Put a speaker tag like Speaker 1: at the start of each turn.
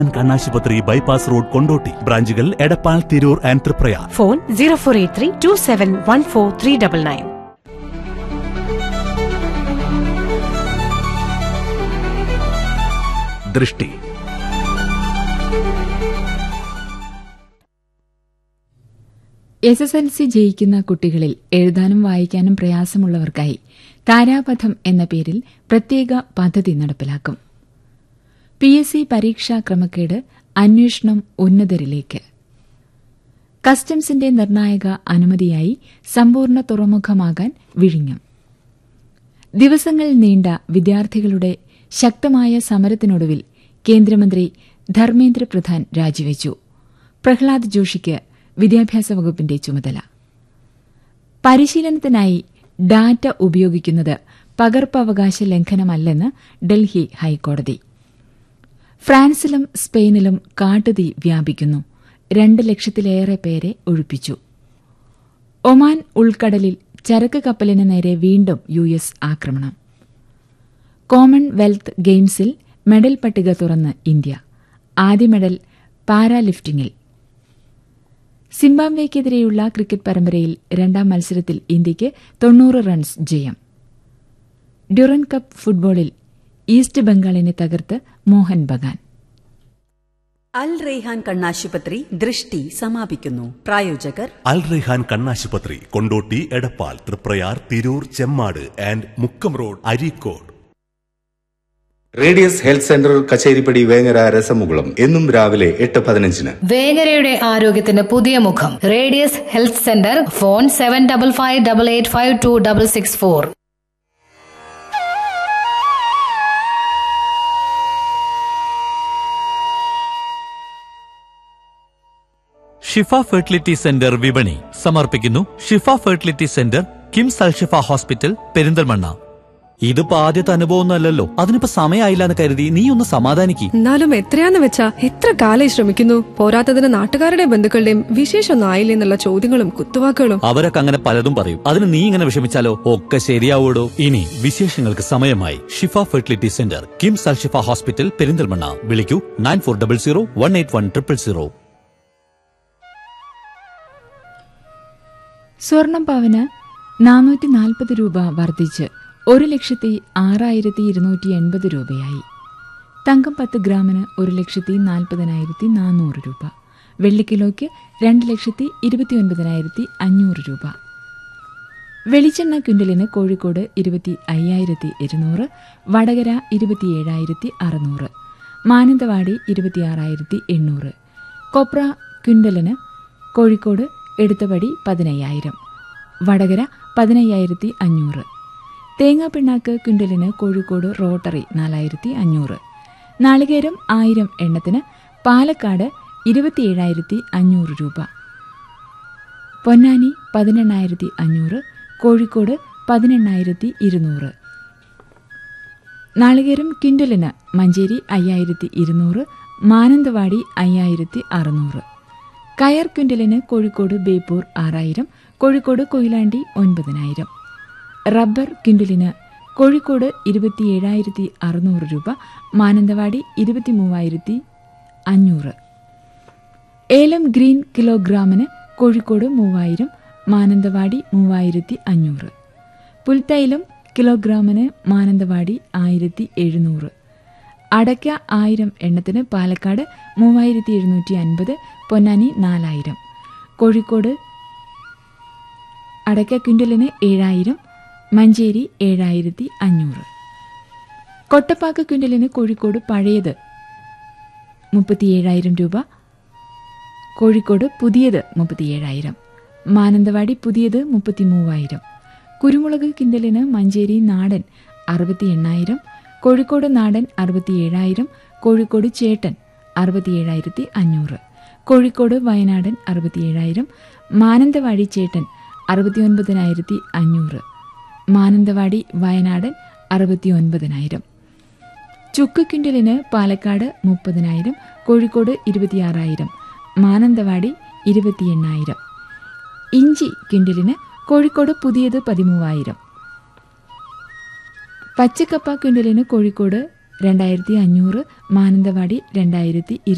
Speaker 1: കണ്ണാശുപത്രി bypass road Kondotty ബ്രാഞ്ചുകൾ Edappal Tirur and Triprayar
Speaker 2: phone zero four eight three two seven one four three double nine
Speaker 1: Drishti
Speaker 3: S S L C ജയിക്കുന്ന കുട്ടികളിൽ എഴുതാനും വായിക്കാനും പ്രയാസമുള്ളവർക്കായി താരാപഥം എന്ന പേരിൽ പ്രത്യേക പദ്ധതി നടപ്പിലാക്കും പി എസ് സി പരീക്ഷാ ക്രമക്കേട് അന്വേഷണം ഉന്നതരിലേക്ക് കസ്റ്റംസിന്റെ നിർണായക അനുമതിയായി സമ്പൂർണ്ണ തുറമുഖമാകാൻ വിഴിഞ്ഞം ദിവസങ്ങൾ നീണ്ട വിദ്യാർത്ഥികളുടെ ശക്തമായ സമരത്തിനൊടുവിൽ കേന്ദ്രമന്ത്രി ധർമ്മേന്ദ്ര പ്രധാൻ രാജിവെച്ചു പ്രഹ്ലാദ് ജോഷിക്ക് വിദ്യാഭ്യാസ വകുപ്പിന്റെ ചുമതല പരിശീലനത്തിനായി ഡാറ്റ ഉപയോഗിക്കുന്നത് പകർപ്പവകാശ ലംഘനമല്ലെന്ന് ഡൽഹി ഹൈക്കോടതി ഫ്രാൻസിലും സ്പെയിനിലും കാട്ടുതീ വ്യാപിക്കുന്നു രണ്ട് ലക്ഷത്തിലേറെ പേരെ ഒഴിപ്പിച്ചു ഒമാൻ ഉൾക്കടലിൽ ചരക്ക് കപ്പലിന് നേരെ വീണ്ടും യു എസ് ആക്രമണം കോമൺവെൽത്ത് ഗെയിംസിൽ മെഡൽ പട്ടിക തുറന്ന് ഇന്ത്യ ആദ്യ മെഡൽ പാരാലിഫ്റ്റിംഗിൽ സിംബാബ്വേക്കെതിരെയുള്ള ക്രിക്കറ്റ് പരമ്പരയിൽ രണ്ടാം മത്സരത്തിൽ ഇന്ത്യയ്ക്ക് തൊണ്ണൂറ് റൺസ് ജയം ഡ്യൂറൻ കപ്പ് ഫുട്ബോളിൽ ഈസ്റ്റ് ബംഗാളിനെ തകർത്ത് മോഹൻ ബഗാൻ
Speaker 4: അൽ റെയ്ഹാൻ കണ്ണാശുപത്രി ദൃഷ്ടി സമാപിക്കുന്നു പ്രായോജകർ
Speaker 1: അൽ റെഹാൻ കണ്ണാശുപത്രി Kondotty Edappal Triprayar Tirur Chemmad and Mukkam road Areekode
Speaker 5: Radius Health Centre Kacheripadi Vengara രസമുകുളം എന്നും രാവിലെ എട്ട് പതിനഞ്ചിന്
Speaker 6: വേങ്ങരയുടെ ആരോഗ്യത്തിന് പുതിയ മുഖം Radius Health Centre phone seven double five double eight five two double six four
Speaker 7: Shifa Fertility Centre വിപണി സമർപ്പിക്കുന്നു Shifa Fertility Centre KIMS Alshifa Hospital Perinthalmanna ഇതിപ്പോ ആദ്യത്തെ അനുഭവമൊന്നുമല്ലല്ലോ അതിനിപ്പോ സമയമായില്ല എന്ന് കരുതി നീ ഒന്ന് സമാധാനിക്ക്
Speaker 8: എന്നാലും എത്രയാന്ന് വെച്ചാ എത്ര കാലായി ശ്രമിക്കുന്നു പോരാത്തതിന് നാട്ടുകാരുടെ ബന്ധുക്കളുടെയും വിശേഷമൊന്നും ആയില്ലേ എന്നുള്ള ചോദ്യങ്ങളും കുത്തുവാക്കുകളും
Speaker 7: അവരൊക്കെ അങ്ങനെ പലതും പറയും അതിന് നീ ഇങ്ങനെ വിഷമിച്ചാലോ ഒക്കെ ശരിയാവൂടോ ഇനി വിശേഷങ്ങൾക്ക് സമയമായി Shifa Fertility Centre KIMS Alshifa Hospital Perinthalmanna വിളിക്കൂ nine four double zero one eight one triple zero
Speaker 3: സ്വർണം പവന് നാനൂറ്റി നാൽപ്പത് രൂപ വർദ്ധിച്ച് ഒരു ലക്ഷത്തി ആറായിരത്തി ഇരുന്നൂറ്റി എൺപത് രൂപയായി തങ്കം പത്ത് ഗ്രാമിന് ഒരു ലക്ഷത്തി നാൽപ്പതിനായിരത്തി നാനൂറ് രൂപ വെള്ളിക്കിലോയ്ക്ക് രണ്ട് ലക്ഷത്തി ഇരുപത്തിയൊൻപതിനായിരത്തി അഞ്ഞൂറ് രൂപ വെളിച്ചെണ്ണ ക്വിൻ്റലിന് കോഴിക്കോട് ഇരുപത്തി അയ്യായിരത്തി ഇരുന്നൂറ് വടകര ഇരുപത്തിയേഴായിരത്തി അറുന്നൂറ് മാനന്തവാടി ഇരുപത്തിയാറായിരത്തി എണ്ണൂറ് കൊപ്ര ക്വിൻ്റലിന് കോഴിക്കോട് എടുത്തപടി പതിനയ്യായിരം വടകര പതിനയ്യായിരത്തി അഞ്ഞൂറ് തേങ്ങാപ്പിണ്ണാക്ക് ക്വിൻ്റലിന് കോഴിക്കോട് റോട്ടറി നാലായിരത്തി അഞ്ഞൂറ് നാളികേരം ആയിരം എണ്ണത്തിന് പാലക്കാട് ഇരുപത്തിയേഴായിരത്തി അഞ്ഞൂറ് രൂപ പൊന്നാനി പതിനെണ്ണായിരത്തി അഞ്ഞൂറ് കോഴിക്കോട് പതിനെണ്ണായിരത്തി ഇരുന്നൂറ് നാളികേരം കിൻഡലിന് മഞ്ചേരി അയ്യായിരത്തി ഇരുന്നൂറ് മാനന്തവാടി അയ്യായിരത്തി അറുന്നൂറ് കയർ ക്വിൻ്റലിന് കോഴിക്കോട് ബേപ്പൂർ ആറായിരം കോഴിക്കോട് കൊയിലാണ്ടി ഒൻപതിനായിരം റബ്ബർ ക്വിൻ്റലിന് കോഴിക്കോട് ഇരുപത്തിയേഴായിരത്തി അറുന്നൂറ് രൂപ മാനന്തവാടി ഇരുപത്തി മൂവായിരത്തി അഞ്ഞൂറ് ഏലം ഗ്രീൻ കിലോഗ്രാമിന് കോഴിക്കോട് മൂവായിരം മാനന്തവാടി മൂവായിരത്തി അഞ്ഞൂറ് പുൽത്തൈലം കിലോഗ്രാമിന് മാനന്തവാടി ആയിരത്തി എഴുന്നൂറ് അടയ്ക്ക ആയിരം എണ്ണത്തിന് പാലക്കാട് മൂവായിരത്തി എഴുന്നൂറ്റി അൻപത് പൊന്നാനി നാലായിരം കോഴിക്കോട് അടയ്ക്ക ക്വിൻ്റലിന് ഏഴായിരം മഞ്ചേരി ഏഴായിരത്തി അഞ്ഞൂറ് കൊട്ടപ്പാക്ക ക്വിൻ്റലിന് കോഴിക്കോട് പഴയത് മുപ്പത്തിയേഴായിരം രൂപ കോഴിക്കോട് പുതിയത് മുപ്പത്തിയേഴായിരം മാനന്തവാടി പുതിയത് മുപ്പത്തി മൂവായിരം കുരുമുളക് കിൻഡലിന് മഞ്ചേരി നാടൻ അറുപത്തി എണ്ണായിരം കോഴിക്കോട് നാടൻ അറുപത്തിയേഴായിരം കോഴിക്കോട് ചേട്ടൻ അറുപത്തിയേഴായിരത്തി അഞ്ഞൂറ് കോഴിക്കോട് വയനാടൻ അറുപത്തിയേഴായിരം മാനന്തവാടി ചേട്ടൻ അറുപത്തിയൊൻപതിനായിരത്തി അഞ്ഞൂറ് മാനന്തവാടി വയനാടൻ അറുപത്തിയൊൻപതിനായിരം ചുക്ക് ക്വിൻ്റലിന് പാലക്കാട് മുപ്പതിനായിരം കോഴിക്കോട് ഇരുപത്തിയാറായിരം മാനന്തവാടി ഇരുപത്തി എണ്ണായിരം ഇഞ്ചി ക്വിൻ്റലിന് കോഴിക്കോട് പുതിയത് പതിമൂവായിരം പച്ചക്കപ്പ ക്വിൻ്റലിന് കോഴിക്കോട് രണ്ടായിരത്തി അഞ്ഞൂറ് മാനന്തവാടി രണ്ടായിരത്തി